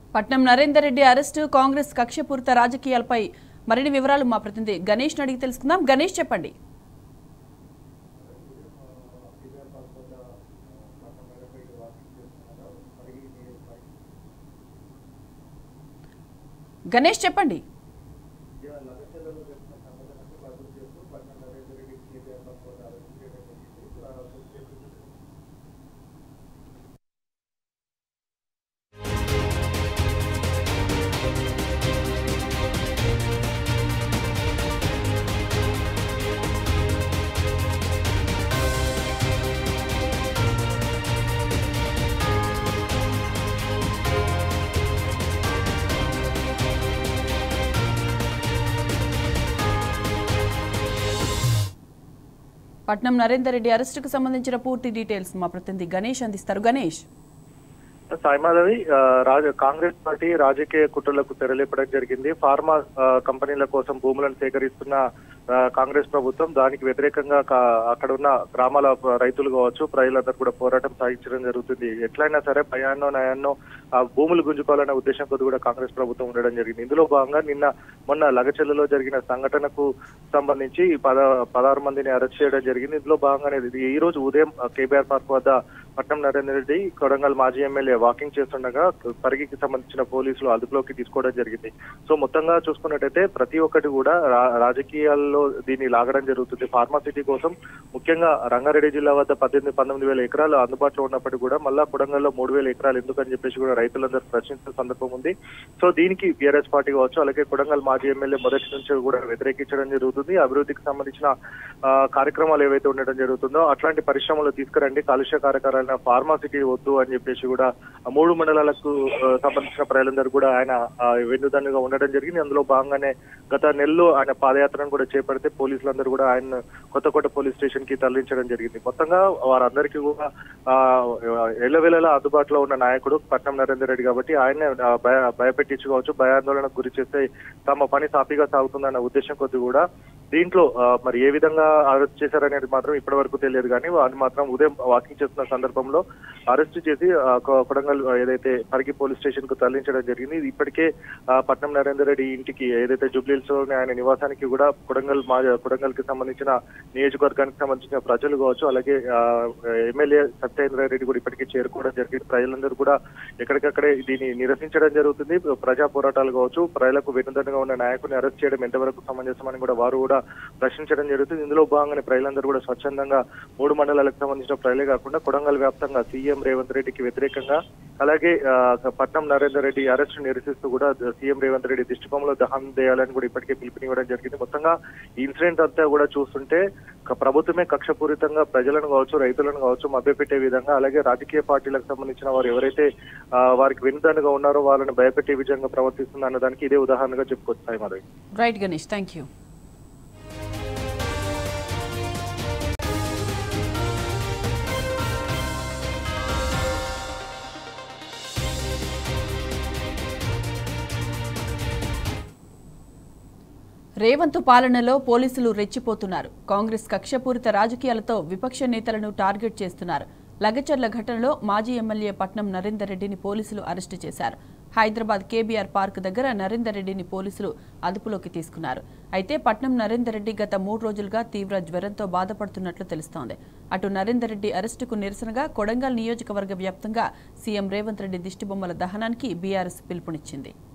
పట్నం Narender Reddy arrest Congress కక్షపూరిత రాజకీయాలపై మరిన్ని వివరాలు మా ప్రతినిధి గణేష్ అడిగి తెలుసుకుందాం గణేష్ చెప్పండి గణేష్ చెప్పండి పట్నం నరేందర్ రెడ్డి అరెస్టుకు సంబంధించిన పూర్తి డీటెయిల్స్ మా ప్రతినిధి గణేష్ అందిస్తారు గణేష్ సాయిమాధవి ఆ, రాజ కాంగ్రెస్ పార్టీ రాజకీయ కుట్రలకు తెరలేపడం జరిగింది ఫార్మా ఆ, కంపెనీల కోసం భూములను సేకరిస్తున్న ఆ, కాంగ్రెస్ ప్రభుత్వం దానికి వ్యతిరేకంగా కా- అక్కడ ఉన్న గ్రామాల రైతులు కావచ్చు ప్రజలందరూ కూడా పోరాటం సాగించడం జరుగుతుంది ఎట్లయినా సరే భయాన్నో నయాన్నో ఆ భూములు గుంజుకోవాలనే ఉద్దేశంతో కూడా కాంగ్రెస్ ప్రభుత్వం ఉండడం జరిగింది ఇందులో భాగంగా నిన్న మొన్న లగచెల్లలో జరిగిన సంఘటనకు సంబంధించి పద పదహారు మందిని అరెస్ట్ చేయడం జరిగింది ఇందులో భాగంగానే ఇది ఈ రోజు ఉదయం కేబీఆర్ పార్క్ వద్ద పట్నం నరేందర్ రెడ్డి కొడంగల్ మాజీ ఎమ్మెల్యే వాకింగ్ చేస్తుండగా పరిగికి సంబంధించిన పోలీసులు అదుపులోకి తీసుకోవడం జరిగింది సో మొత్తంగా చూసుకున్నట్టయితే ప్రతి ఒక్కటి కూడా రా- రాజకీయాల్లో దీన్ని లాగడం జరుగుతుంది ఫార్మాసిటీ కోసం ముఖ్యంగా రంగారెడ్డి జిల్లా వద్ద పద్దెనిమిది పంతొమ్మిది వేల ఎకరాలు అందుబాటులో ఉన్నప్పటికీ కూడా మళ్ళా కొడంగల్లో మూడు వేల ఎకరాలు ఎందుకని చెప్పేసి కూడా రైతులందరూ ప్రశ్నించిన సందర్భం ఉంది సో దీనికి బీఆర్ఎస్ పార్టీ కావచ్చు అలాగే కొడంగల్ మాజీ ఎమ్మెల్యే మొదటి నుంచి కూడా వ్యతిరేకించడం జరుగుతుంది అభివృద్ధికి సంబంధించిన ఆ, కార్యక్రమాలు ఏవైతే ఉండడం జరుగుతుందో అట్లాంటి పరిశ్రమలు తీసుకురండి కాలుష్య కారకాలైన ఫార్మాసిటీ వద్దు అని చెప్పేసి కూడా ఆ మూడు మండలాలకు ఆ, సంబంధించిన ప్రజలందరూ కూడా ఆయన ఆ, వెన్నుదన్నుగా ఉండడం జరిగింది అందులో భాగంగానే గత నెలలో ఆయన పాదయాత్రను కూడా చేపడితే పోలీసులందరూ కూడా ఆయన కొత్తకోట పోలీస్ స్టేషన్ కి తరలించడం జరిగింది మొత్తంగా వారందరికీ కూడా ఆ, ఎల్లవెల్లలా అందుబాటులో ఉన్న నాయకుడు పట్నం నరేందర్ రెడ్డి కాబట్టి ఆయన భయ భయపెట్టించుకోవచ్చు భయాందోళనకు గురి చేస్తే తమ పని సాఫీగా సాగుతుందన్న ఉద్దేశం కొద్ది కూడా దీంట్లో ఆ, మరి ఏ విధంగా అరెస్ట్ చేశారనేది మాత్రం ఇప్పటి వరకు తెలియదు కానీ వారిని మాత్రం ఉదయం వాకింగ్ చేస్తున్న సందర్భంలో అరెస్ట్ చేసి ఆ, కొ- కొడంగల్ ఏదైతే పరిగి పోలీస్ స్టేషన్ కు తరలించడం జరిగింది ఇది ఇప్పటికే ఆ, పట్నం నరేందర్ రెడ్డి ఇంటికి ఏదైతే జూబ్లీహిల్స్ లోని ఆయన నివాసానికి కూడా కొడంగల్ మా కొడంగల్ కి సంబంధించిన నియోజకవర్గానికి సంబంధించిన ప్రజలు కావచ్చు అలాగే ఆ, ఎమ్మెల్యే సత్యేంద్ర రెడ్డి కూడా ఇప్పటికే చేరుకోవడం జరిగింది ప్రజలందరూ కూడా ఎక్కడికక్కడే దీన్ని నిరసించడం జరుగుతుంది ప్రజా పోరాటాలు కావచ్చు ప్రజలకు వెనుదండగా ఉన్న నాయకుని అరెస్ట్ చేయడం ఎంతవరకు సమంజసమని కూడా వారు కూడా ప్రశ్నించడం జరుగుతుంది ఇందులో భాగంగానే ప్రజలందరూ కూడా స్వచ్ఛందంగా మూడు మండలాలకు సంబంధించిన ప్రజలే కాకుండా కొడంగల్ వ్యాప్తంగా సీఎం రేవంత్ రెడ్డికి వ్యతిరేకంగా అలాగే ఆ, పట్నం నరేందర్ రెడ్డి అరెస్ట్ నిరసిస్తూ కూడా సీఎం రేవంత్ రెడ్డి దిష్టిబొమ్మలో దహనం చేయాలని కూడా ఇప్పటికే పిలుపునివ్వడం జరిగింది మొత్తంగా ఈ ఇన్సిడెంట్ అంతా కూడా చూస్తుంటే క- ప్రభుత్వమే కక్షపూరితంగా ప్రజలను కావచ్చు రైతులను కావచ్చు మభ్యపెట్టే విధంగా అలాగే రాజకీయ పార్టీలకు సంబంధించిన వారు ఎవరైతే ఆ, వారికి వెనుదన్నుగా ఉన్నారో వాళ్ళని భయపెట్టే విధంగా ప్రవర్తిస్తుంది అన్న దానికి ఇదే ఉదాహరణగా చెప్పుకోవచ్చు Sai Madhavi right Ganesh thank you Revanth పాలనలో పోలీసులు రెచ్చిపోతున్నారు కాంగ్రెస్ కక్షపూరిత రాజకీయాలతో విపక్ష నేతలను టార్గెట్ చేస్తున్నారు లగచర్ల ఘటనలో మాజీ ఎమ్మెల్యే పట్నం నరేందర్ రెడ్డిని పోలీసులు అరెస్టు చేశారు హైదరాబాద్ కేబీఆర్ పార్క్ దగ్గర నరేందర్ రెడ్డిని పోలీసులు అదుపులోకి తీసుకున్నారు అయితే పట్నం నరేందర్ రెడ్డి గత మూడు రోజులుగా తీవ్ర జ్వరంతో బాధపడుతున్నట్లు తెలుస్తోంది అటు నరేందర్ రెడ్డి అరెస్టుకు నిరసనగా కొడంగల్ నియోజకవర్గ వ్యాప్తంగా సీఎం రేవంత్ రెడ్డి దిష్టిబొమ్మల దహనానికి బీఆర్ఎస్ పిలుపునిచ్చింది